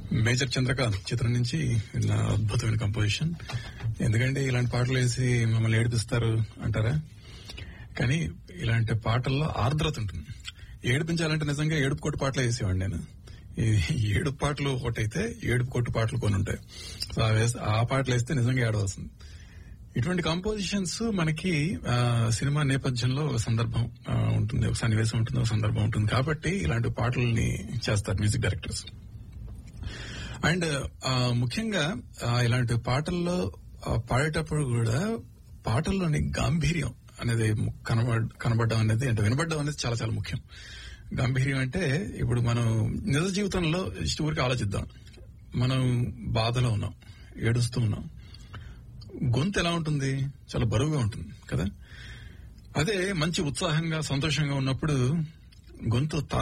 major Chandrakant చిత్రం నుంచి ఇలా అద్భుతమైన కంపోజిషన్ ఎందుకంటే ఇలాంటి పాటలు వేసి మమ్మల్ని ఏడిపిస్తారు అంటారా కానీ ఇలాంటి పాటల్లో ఆర్ద్రత ఉంటుంది ఏడిపించాలంటే నిజంగా ఏడుపు కొట్టు పాటలు వేసేవాడిని నేను ఈ ఏడుపు పాటలు ఒకటైతే ఏడుపు కొట్టు పాటలు కొన్ని ఉంటాయి సో ఆ వేస్- ఆ పాటలు వేస్తే నిజంగా ఏడవస్తుంది ఇటువంటి కంపోజిషన్స్ మనకి ఆ, సినిమా నేపథ్యంలో ఒక సందర్భం ఆ, ఉంటుంది ఒక సన్నివేశం ఉంటుంది ఒక సందర్భం ఉంటుంది కాబట్టి ఇలాంటి పాటల్ని చేస్తారు మ్యూజిక్ డైరెక్టర్స్ అండ్ ఆ, ముఖ్యంగా ఆ, ఇలాంటి పాటల్లో ఆ, పాడేటప్పుడు కూడా పాటల్లోని గాంభీర్యం అనేది కనబడ కనబడడం అనేది అంటే వినబడడం అనేది చాలా చాలా ముఖ్యం గాంభీర్యం అంటే ఇప్పుడు మనం నిజ జీవితంలో ఇష్ట ఊరికి ఆలోచిద్దాం మనం బాధలో ఉన్నాం ఏడుస్తూ ఉన్నాం గొంతు ఎలా ఉంటుంది చాలా బరువుగా ఉంటుంది కదా అదే మంచి ఉత్సాహంగా సంతోషంగా ఉన్నప్పుడు గొంతు తా